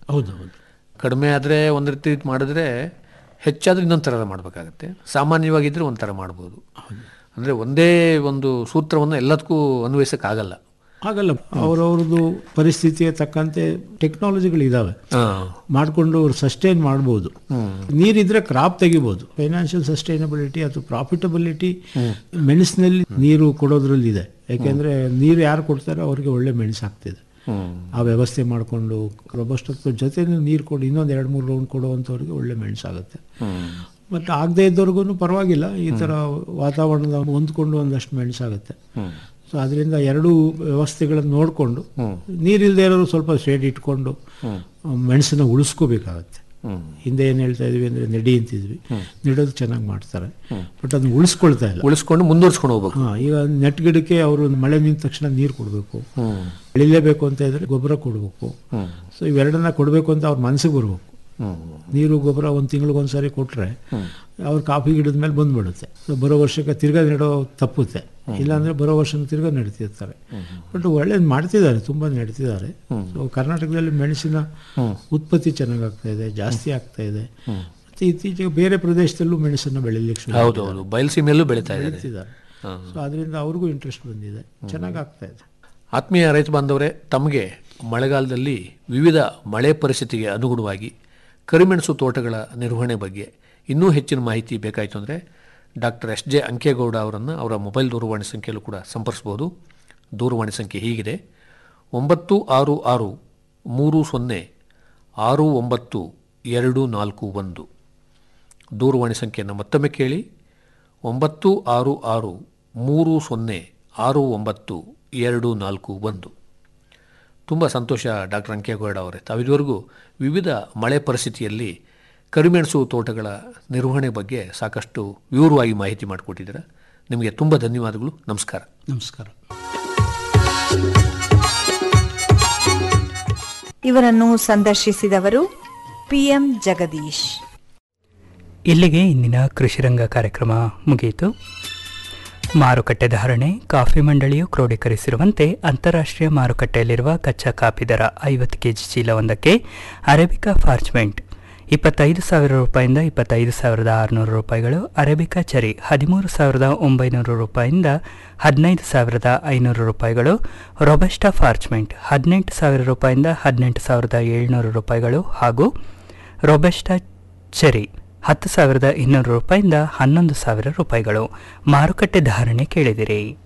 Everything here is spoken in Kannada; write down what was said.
ಹೌದು ಹೌದು ಕಡಿಮೆ ಆದರೆ ಒಂದು ರೀತಿ ಮಾಡಿದ್ರೆ ಹೆಚ್ಚಾದ್ರೆ ಇನ್ನೊಂದು ಥರ ಮಾಡಬೇಕಾಗತ್ತೆ ಸಾಮಾನ್ಯವಾಗಿದ್ದರೆ ಒಂಥರ ಮಾಡ್ಬೋದು ಅಂದರೆ ಒಂದೇ ಒಂದು ಸೂತ್ರವನ್ನು ಎಲ್ಲದಕ್ಕೂ ಅನ್ವಯಿಸೋಕ್ಕಾಗಲ್ಲ ಆಗಲ್ಲ ಅವರವ್ರದ್ದು ಪರಿಸ್ಥಿತಿಗೆ ತಕ್ಕಂತೆ ಟೆಕ್ನಾಲಜಿಗಳಿದ್ದಾವೆ ಹಾಂ ಮಾಡಿಕೊಂಡು ಅವ್ರು ಸಸ್ಟೈನ್ ಮಾಡ್ಬೋದು ನೀರಿದ್ರೆ ಕ್ರಾಪ್ ತೆಗಿಬೋದು ಫೈನಾನ್ಷಿಯಲ್ ಸಸ್ಟೈನಬಿಲಿಟಿ ಅಥವಾ ಪ್ರಾಫಿಟಬಿಲಿಟಿ ಮೆಣಸಿನಲ್ಲಿ ನೀರು ಕೊಡೋದ್ರಲ್ಲಿ ಇದೆ ಯಾಕೆಂದ್ರೆ ನೀರು ಯಾರು ಕೊಡ್ತಾರೋ ಅವ್ರಿಗೆ ಒಳ್ಳೆ ಮೆಣಸು ಆಗ್ತಿದೆ ಆ ವ್ಯವಸ್ಥೆ ಮಾಡಿಕೊಂಡು ರೊಬಸ್ಟಕ್ಕೆ ಜೊತೆ ನೀರು ಕೊಡಿ ಇನ್ನೊಂದು ಎರಡು ಮೂರು ರೌಂಡ್ ಕೊಡುವಂಥವ್ರಿಗೆ ಒಳ್ಳೆ ಮೆಣಸಾಗುತ್ತೆ ಮತ್ತು ಆಗದೇ ಇದ್ದವ್ರಿಗೂ ಪರವಾಗಿಲ್ಲ ಈ ಥರ ವಾತಾವರಣದ ಹೊಂದ್ಕೊಂಡು ಒಂದಷ್ಟು ಮೆಣಸಾಗುತ್ತೆ ಸೊ ಅದರಿಂದ ಎರಡೂ ವ್ಯವಸ್ಥೆಗಳನ್ನು ನೋಡಿಕೊಂಡು ನೀರಿಲ್ಲದೆ ಇರೋರು ಸ್ವಲ್ಪ ಶೇಡ್ ಇಟ್ಕೊಂಡು ಮೆಣಸನ್ನ ಉಳಿಸ್ಕೋಬೇಕಾಗತ್ತೆ ಹಿಂದೆ ಏನು ಹೇಳ್ತಾ ಇದ್ವಿ ಅಂದರೆ ನೆಡಿ ಅಂತಿದ್ವಿ ನೆಡೋದು ಚೆನ್ನಾಗಿ ಮಾಡ್ತಾರೆ ಬಟ್ ಅದನ್ನ ಉಳಿಸ್ಕೊಳ್ತಾ ಇಲ್ಲ ಉಳಿಸ್ಕೊಂಡು ಮುಂದುವರ್ಸ್ಕೊಂಡು ಹೋಗ್ಬೇಕು ಹಾಂ ಈಗ ನೆಟ್ ಗಿಡಕ್ಕೆ ಅವರು ಮಳೆ ನಿಂತ ತಕ್ಷಣ ನೀರು ಕೊಡಬೇಕು ಬೆಳಿಲೇಬೇಕು ಅಂತ ಇದ್ರೆ ಗೊಬ್ಬರ ಕೊಡಬೇಕು ಸೊ ಇವೆರಡನ್ನ ಕೊಡಬೇಕು ಅಂತ ಅವ್ರ ಮನಸ್ಸಿಗೆ ಬರಬೇಕು ನೀರು ಗೊಬ್ಬರ ಒಂದು ತಿಂಗಳಿಗೊಂದ್ಸರಿ ಕೊಟ್ಟರೆ ಅವ್ರ ಕಾಫಿ ಗಿಡದ ಮೇಲೆ ಬಂದ್ಬಿಡುತ್ತೆ ಸೊ ಬರೋ ವರ್ಷಕ್ಕೆ ತಿರ್ಗಾ ನೆಡೋ ತಪ್ಪುತ್ತೆ ಇಲ್ಲಾಂದ್ರೆ ಬರೋ ವರ್ಷ ತಿರ್ಗಾ ನೆಡ್ತಿರ್ತಾರೆ ಬಟ್ ಒಳ್ಳೇದು ಮಾಡ್ತಿದ್ದಾರೆ ತುಂಬ ನೆಡ್ತಿದ್ದಾರೆ ಸೊ ಕರ್ನಾಟಕದಲ್ಲಿ ಮೆಣಸಿನ ಉತ್ಪತ್ತಿ ಚೆನ್ನಾಗಿ ಆಗ್ತಾ ಇದೆ ಜಾಸ್ತಿ ಆಗ್ತಾ ಇದೆ ಮತ್ತು ಇತ್ತೀಚೆಗೆ ಬೇರೆ ಪ್ರದೇಶದಲ್ಲೂ ಮೆಣಸನ್ನು ಬೆಳಿಲಿಕ್ಕೆ ಶುರು ಹೌದು ಹೌದು ಬಯಲುಸೀಮೆಯಲ್ಲೂ ಬೆಳೀತಾ ಇದ್ದಾರೆ ಬೆಳೀತಿದ್ದಾರೆ ಸೊ ಅದರಿಂದ ಅವ್ರಿಗೂ ಇಂಟ್ರೆಸ್ಟ್ ಬಂದಿದೆ ಚೆನ್ನಾಗಿ ಆಗ್ತಾ ಇದೆ ಆತ್ಮೀಯ ರೈತ ಬಾಂಧವರೇ ತಮಗೆ ಮಳೆಗಾಲದಲ್ಲಿ ವಿವಿಧ ಮಳೆ ಪರಿಸ್ಥಿತಿಗೆ ಅನುಗುಣವಾಗಿ ಕರಿಮೆಣಸು ತೋಟಗಳ ನಿರ್ವಹಣೆ ಬಗ್ಗೆ ಇನ್ನೂ ಹೆಚ್ಚಿನ ಮಾಹಿತಿ ಬೇಕಾಯಿತು ಅಂದರೆ ಡಾಕ್ಟರ್ ಎಸ್ ಜೆ ಅಂಕೇಗೌಡ ಅವರನ್ನು ಅವರ ಮೊಬೈಲ್ ದೂರವಾಣಿ ಸಂಖ್ಯೆಯಲ್ಲೂ ಕೂಡ ಸಂಪರ್ಸ್ಬೋದು ದೂರವಾಣಿ ಸಂಖ್ಯೆ ಹೀಗಿದೆ ಒಂಬತ್ತು ಆರು ಆರು ಮೂರು ಸೊನ್ನೆ ಆರು ಒಂಬತ್ತು ಎರಡು ನಾಲ್ಕು ಒಂದು ದೂರವಾಣಿ ಸಂಖ್ಯೆಯನ್ನು ಮತ್ತೊಮ್ಮೆ ಕೇಳಿ ಒಂಬತ್ತು ಆರು ಆರು ಮೂರು ಸೊನ್ನೆ ಆರು ಒಂಬತ್ತು ಎರಡು ನಾಲ್ಕು ಒಂದು ತುಂಬ ಸಂತೋಷ ಡಾಕ್ಟರ್ ಅಂಕೇಗೌಡ ಅವರೇ ತಾವಿದುವರೆಗೂ ವಿವಿಧ ಮಳೆ ಪರಿಸ್ಥಿತಿಯಲ್ಲಿ ಕರಿಮೆಣಸು ತೋಟಗಳ ನಿರ್ವಹಣೆ ಬಗ್ಗೆ ಸಾಕಷ್ಟು ವಿವರವಾಗಿ ಮಾಹಿತಿ ಮಾಡಿಕೊಟ್ಟಿದ್ದೀರಾ ನಿಮಗೆ ತುಂಬ ಧನ್ಯವಾದಗಳು ನಮಸ್ಕಾರ ನಮಸ್ಕಾರ ಇವರನ್ನು ಸಂದರ್ಶಿಸಿದವರು ಪಿಎಂ ಜಗದೀಶ್ ಇಲ್ಲಿಗೆ ಇಂದಿನ ಕೃಷಿರಂಗ ಕಾರ್ಯಕ್ರಮ ಮುಗಿಯಿತು ಮಾರುಕಟ್ಟೆ ಧಾರಣೆ ಕಾಫಿ ಮಂಡಳಿಯು ಕ್ರೋಢೀಕರಿಸಿರುವಂತೆ ಅಂತಾರಾಷ್ಟ್ರೀಯ ಮಾರುಕಟ್ಟೆಯಲ್ಲಿರುವ ಕಚ್ಚಾ ಕಾಫಿ ದರ ಐವತ್ತು ಕೆಜಿ ಚೀಲವೊಂದಕ್ಕೆ ಅರೇಬಿಕಾ ಫಾರ್ಚ್ಮೆಂಟ್ ಇಪ್ಪತ್ತೈದು ಸಾವಿರ ರೂಪಾಯಿಂದ ಇಪ್ಪತ್ತೈದು ಸಾವಿರದ ಆರುನೂರು ರೂಪಾಯಿಗಳು ಅರೇಬಿಕಾ ಚರಿ ಹದಿಮೂರು ಸಾವಿರದ ಒಂಬೈನೂರು ರೂಪಾಯಿಂದ ಹದಿನೈದು ಸಾವಿರದ ಐನೂರು ರೂಪಾಯಿಗಳು ರೊಬಸ್ಟಾ ಫಾರ್ಚ್ಮೆಂಟ್ ಹದಿನೆಂಟು ಸಾವಿರ ರೂಪಾಯಿಂದ ಹದಿನೆಂಟು ಸಾವಿರದ ಏಳ್ನೂರು ರೂಪಾಯಿಗಳು ಹಾಗೂ ರೊಬಸ್ಟಾ ಚೆರಿ ಹತ್ತು ಸಾವಿರದ ಇನ್ನೂರು ರೂಪಾಯಿಂದ ಹನ್ನೊಂದು ಸಾವಿರ ರೂಪಾಯಿಗಳು ಮಾರುಕಟ್ಟೆ ಧಾರಣೆ ಕೇಳಿದಿರಿ